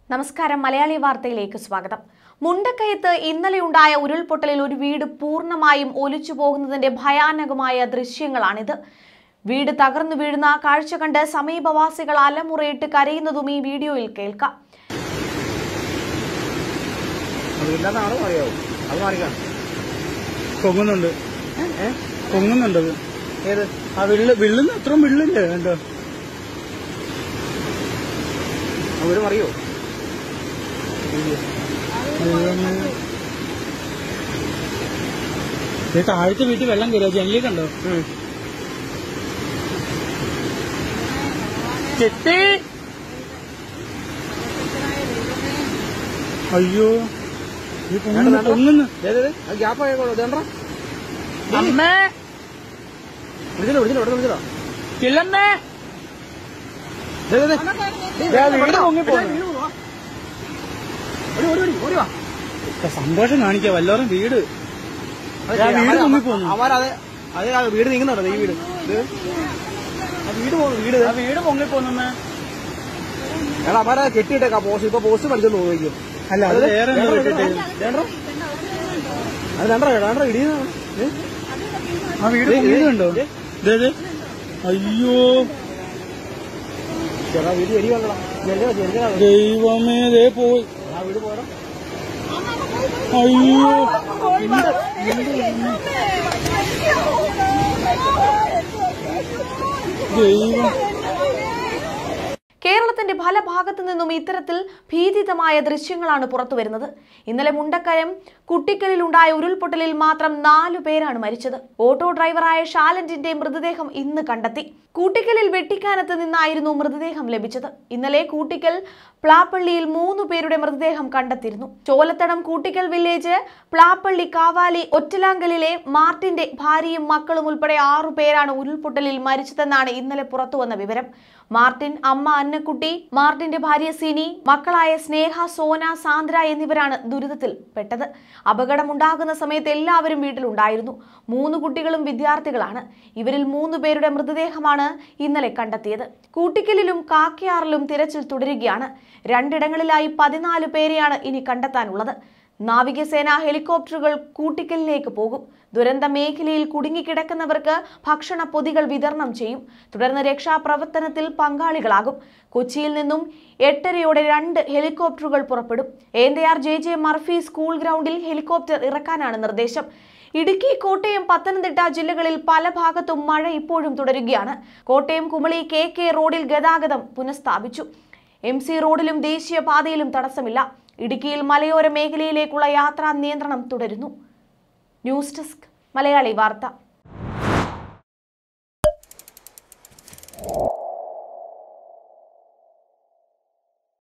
നമസ്കാരം മലയാളി വാർത്തയിലേക്ക് സ്വാഗതം മുണ്ടക്കയത്ത് ഇന്നലെയുണ്ടായ ഉരുൾപൊട്ടലിൽ ഒരു വീട് പൂർണ്ണമായും ഒലിച്ചു പോകുന്നതിന്റെ ഭയാനകമായ ദൃശ്യങ്ങളാണിത് വീട് തകർന്നു വീഴുന്ന കാഴ്ച കണ്ട് സമീപവാസികൾ അലമുറയിട്ട് കരയുന്നതും ഈ വീഡിയോയിൽ കേൾക്കാം അതില്ലാന്നാണോ അറിയാവോ അത് മാറിക്കാം പൊങ്ങുന്നുണ്ട് ഏ പൊങ്ങുന്നുണ്ട് അത്. ഏത് ആ വിള്ള് വിള്ളുന്ന അത്രയും വിള്ളില്ലേ കണ്ടോ അവര് അറിയോ ഇത് താഴത്തെ വീട്ടിൽ വെള്ളം കയറിയ ജനലി കണ്ടോ ചെത്തി അയ്യോ ഈ പൊങ്ങുന്നു പൊങ്ങുന്നു ഗ്യാപ്പ് ആയിക്കോളൂ ഇതേണ്ട അമ്മേ വിളിച്ചില്ലോ വിളിച്ചില്ലോ ഇവിടെ വിളിച്ചില്ലോ കിള്ളമ്മേ ദേ, ദേ, ദേ. ദേ, വീട് പൊങ്ങിപ്പോന്നു. ഓടി, ഓടി, ഓടി, ഓടി വാ. സന്തോഷം കാണിക്കാ വല്ലോറും വീട് അത് ദേ, ആ വീട് അവര് പൊങ്ങിപ്പോന്നു. അവരത് അത് ആ വീട് നീങ്ങുന്നുണ്ടോ ഈ വീട് ഇത് ആ വീട് പോകുന്നു വീട് ആ വീട് പൊങ്ങിപ്പോന്നമ്മേ എടാ അവരെ കെട്ടിയിട്ടേക്കാ പോസ്റ്റ് ഇപ്പൊ പോസ്റ്റ് പഠിച്ചോണ്ട് പോയിരിക്കും അല്ല അത് വേറെ എന്തോ ഇട്ടിട്ട് അത് രണ്ടര രണ്ടര ഇടിയുന്ന ആ വീട് പൊങ്ങിയത് കണ്ടോ ദേ, ദേ. അയ്യോ ചേട്ടാ വീട് എരി വന്നടാ ജനല ജനല ദൈവമേ ദേ പോയി ആ വീട് പോരാ അയ്യോ ദൈവം കേരളത്തിന്റെ പല ഭാഗത്തു നിന്നും ഇത്തരത്തിൽ ഭീതിതമായ ദൃശ്യങ്ങളാണ് പുറത്തുവരുന്നത് ഇന്നലെ മുണ്ടക്കയം കുട്ടിക്കലിലുണ്ടായ ഉരുൾപൊട്ടലിൽ മാത്രം നാലു പേരാണ് മരിച്ചത് ഓട്ടോ ഡ്രൈവറായ ഷാലന്റിന്റെ മൃതദേഹം ഇന്ന് കണ്ടെത്തി കൂട്ടിക്കലിൽ വെട്ടിക്കാനത്ത് നിന്നായിരുന്നു മൃതദേഹം ലഭിച്ചത് ഇന്നലെ കൂട്ടിക്കൽ പ്ലാപ്പള്ളിയിൽ മൂന്ന് പേരുടെ മൃതദേഹം കണ്ടെത്തിയിരുന്നു ചോലത്തടം കൂട്ടിക്കൽ വില്ലേജ് പ്ലാപ്പള്ളി കാവാലി ഒറ്റലാങ്കലിലെ മാർട്ടിന്റെ ഭാര്യയും മക്കളും ഉൾപ്പെടെ ആറു പേരാണ് ഉരുൾപൊട്ടലിൽ മരിച്ചതെന്നാണ് ഇന്നലെ പുറത്തുവന്ന വിവരം മാർട്ടിൻ അമ്മ അന്നക്കുട്ടി മാർട്ടിന്റെ ഭാര്യ സിനി മക്കളായ സ്നേഹ സോന സാന്ദ്ര എന്നിവരാണ് ദുരിതത്തിൽ പെട്ടത് അപകടമുണ്ടാകുന്ന സമയത്ത് എല്ലാവരും വീട്ടിലുണ്ടായിരുന്നു മൂന്ന് കുട്ടികളും വിദ്യാർത്ഥികളാണ് ഇവരിൽ മൂന്ന് പേരുടെ മൃതദേഹമാണ് ഇന്നലെ കണ്ടെത്തിയത് കൂട്ടിക്കലിലും കാക്കയാറിലും തിരച്ചിൽ തുടരുകയാണ് രണ്ടിടങ്ങളിലായി പതിനാല് പേരെയാണ് ഇനി കണ്ടെത്താനുള്ളത് നാവികസേന ഹെലികോപ്റ്ററുകൾ കൂട്ടിക്കലിലേക്ക് പോകും ദുരന്ത മേഖലയിൽ കുടുങ്ങിക്കിടക്കുന്നവർക്ക് ഭക്ഷണ പൊതികൾ വിതരണം ചെയ്യും തുടർന്ന് രക്ഷാപ്രവർത്തനത്തിൽ പങ്കാളികളാകും കൊച്ചിയിൽ നിന്നും എട്ടരയോടെ രണ്ട് ഹെലികോപ്റ്ററുകൾ പുറപ്പെടും എൻഡയാർ ജെ ജെ മർഫി സ്കൂൾ ഗ്രൗണ്ടിൽ ഹെലികോപ്റ്റർ ഇറക്കാനാണ് നിർദ്ദേശം ഇടുക്കി കോട്ടയം പത്തനംതിട്ട ജില്ലകളിൽ പല ഭാഗത്തും മഴ ഇപ്പോഴും തുടരുകയാണ് കോട്ടയം കുമളി കെ കെ റോഡിൽ ഗതാഗതം പുനഃസ്ഥാപിച്ചു എം സി റോഡിലും ദേശീയപാതയിലും തടസ്സമില്ല ഇടുക്കിയിൽ മലയോര മേഖലയിലേക്കുള്ള യാത്രാ നിയന്ത്രണം തുടരുന്നു ന്യൂസ് ഡെസ്ക് മലയാളി വാർത്ത